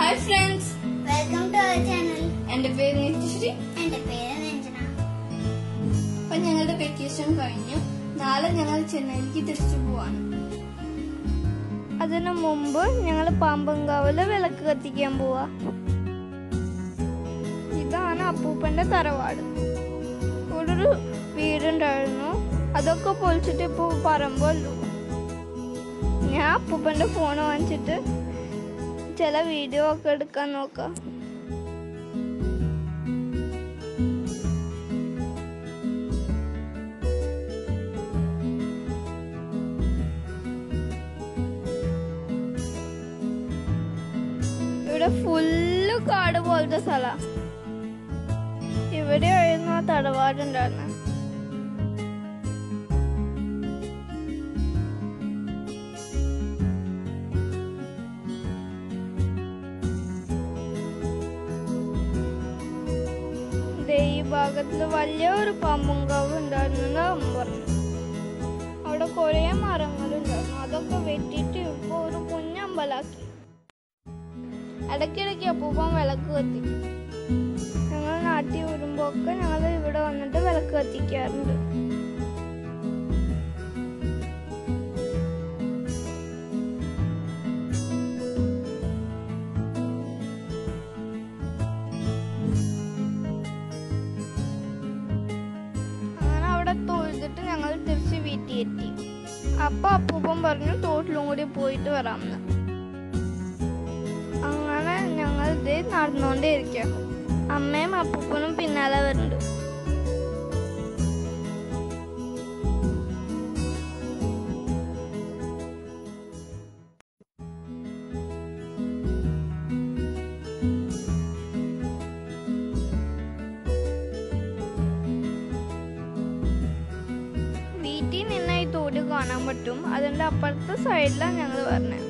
hi friends welcome to our channel എന്റെ പേര് നിത്യശ്രീ എന്റെ പേര് രഞ്ജന അപ്പൊ ഞങ്ങളുടെ വെക്കേഷൻ കഴിഞ്ഞു നാളെ ഞങ്ങൾ ചെന്നൈക്ക് തിരിച്ചു പോവാണ് അതിനു മുമ്പ് ഞങ്ങൾ പാമ്പങ്കാവില് വിളക്ക് കത്തിക്കാൻ പോവാ ഇതാണ് അപ്പൂപ്പന്റെ തറവാട് ഇവിടെ ഒരു വീടുണ്ടായിരുന്നു അതൊക്കെ പൊളിച്ചിട്ട് ഇപ്പൊ പറമ്പല്ലോ ഞാൻ അപ്പൂപ്പന്റെ ഫോൺ വാങ്ങിച്ചിട്ട് ചില വീഡിയോ ഒക്കെ എടുക്കാൻ നോക്കാം ഇവിടെ ഫുള്ള് കാട് പോലത്തെ സ്ഥല ഇവിടെയായിരുന്നു ആ തറവാടുണ്ടായിരുന്നത് ദേ ഈ ഭാഗത്തില് വലിയൊരു പാമ്പുങ്കാവ് ഉണ്ടായിരുന്നു അമ്മ പറഞ്ഞു അവിടെ കുറേ മരങ്ങളുണ്ടായിരുന്നു അതൊക്കെ വെട്ടിയിട്ട് ഇപ്പൊ ഒരു കുഞ്ഞമ്പലാക്കി ഇടയ്ക്കിടയ്ക്ക് അപ്പൂപ്പൻ വിളക്ക് കത്തിക്കും ഞങ്ങൾ നാട്ടിൽ വരുമ്പോ ഒക്കെ ഞങ്ങൾ ഇവിടെ വന്നിട്ട് വിളക്ക് കത്തിക്കാറുണ്ട് അങ്ങനെ അവിടെ തൊഴുതിട്ട് ഞങ്ങൾ തിരിച്ച് വീട്ടിൽ എത്തി അപ്പൊ അപ്പൂപ്പൻ പറഞ്ഞു തോട്ടിലും കൂടി പോയിട്ട് വരാമെന്ന് അങ്ങനെ ഞങ്ങൾ ഇത് നടന്നുകൊണ്ടേ ഇരിക്കാം അമ്മയും അപ്പൂപ്പനും പിന്നാലെ വരുന്നുണ്ട് വീട്ടിൽ നിന്ന് ഈ തോട് കാണാൻ പറ്റും അതിന്റെ അപ്പുറത്തെ സൈഡിലാണ് ഞങ്ങൾ പറഞ്ഞത്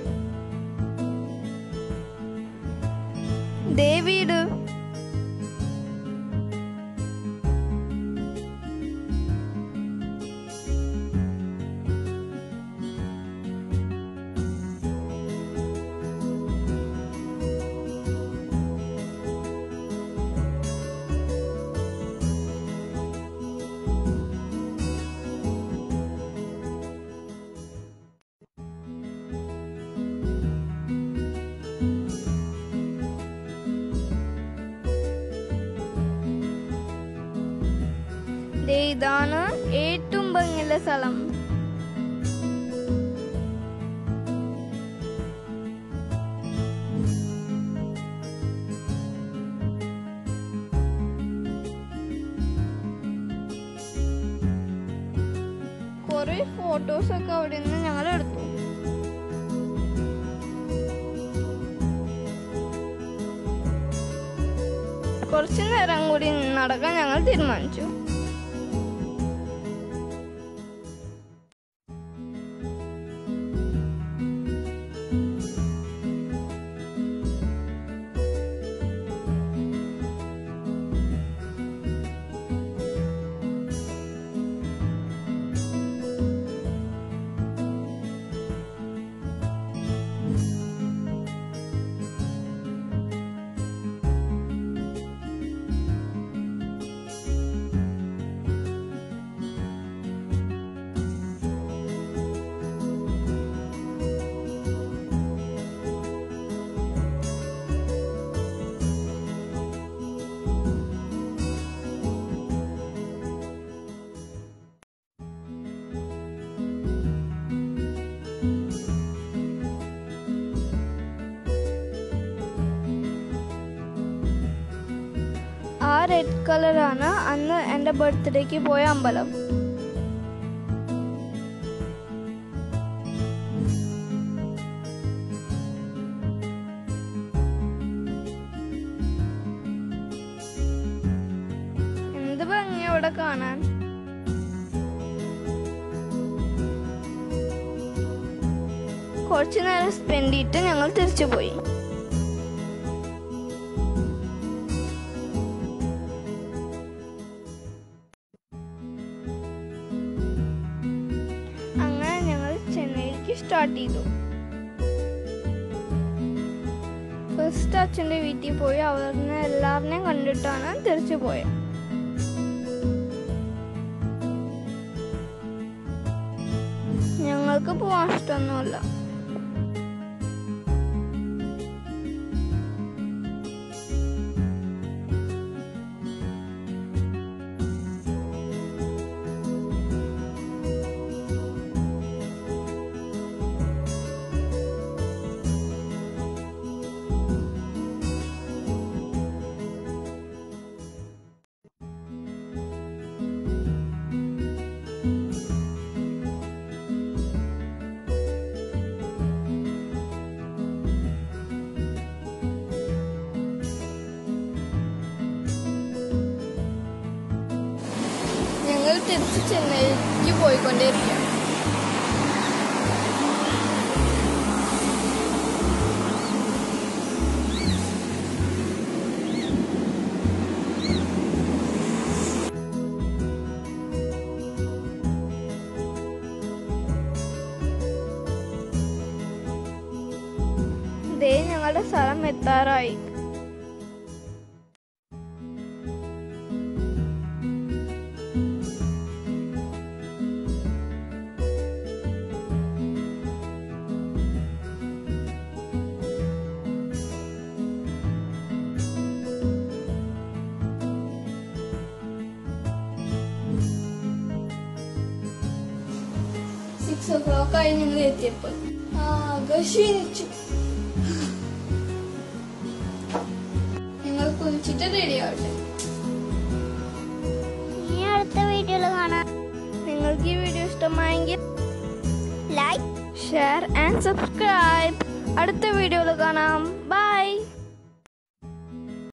ദേ വീട് ദേ ഇതാണ് ഏറ്റവും ഭംഗിയുള്ള സ്ഥലം കുറെ ഫോട്ടോസ് ഒക്കെ അവിടെ നിന്ന് ഞങ്ങൾ എടുത്തു കുറച്ചു നേരം കൂടി നടക്കാൻ ഞങ്ങൾ തീരുമാനിച്ചു ആ റെഡ് കളറാണ് അന്ന് എൻ്റെ ബർത്ത്ഡേക്ക് പോയ അമ്പലം എന്ത് ഭംഗിയാ അവിടെ കാണാൻ കുറച്ചു നേരം സ്പെൻഡ് ചെയ്തിട്ട് ഞങ്ങൾ തിരിച്ചു പോയി അങ്ങനെ ഞങ്ങൾ ചെന്നൈക്ക് സ്റ്റാർട്ട് ചെയ്തു ഫസ്റ്റ് അച്ഛൻ്റെ വീട്ടിൽ പോയി അവിടുന്ന് എല്ലാവരെയും കണ്ടിട്ടാണ് തിരിച്ചു പോയത് ഞങ്ങൾക്ക് പോവാൻ ഇഷ്ടമൊന്നുമില്ല ഞങ്ങൾ തിരിച്ച് ചെന്നൈക്ക് പോയിക്കൊണ്ടേയിരിക്കുക ദേ ഞങ്ങളുടെ സ്ഥലം എത്താറായി സിക്സ് ഓ ക്ലോക്ക് ആയി ഞങ്ങൾ എത്തിയപ്പോൾ ആകെ ക്ഷീണിച്ചു ഞങ്ങൾ കുളിച്ചിട്ട് റെഡി ആവട്ടെ ഇനി അടുത്ത വീഡിയോയിൽ കാണാം നിങ്ങൾക്ക് ഈ വീഡിയോ ഇഷ്ടമായെങ്കിൽ ലൈക്ക് ഷെയർ ആൻഡ് സബ്സ്ക്രൈബ് അടുത്ത വീഡിയോയിൽ കാണാം ബൈ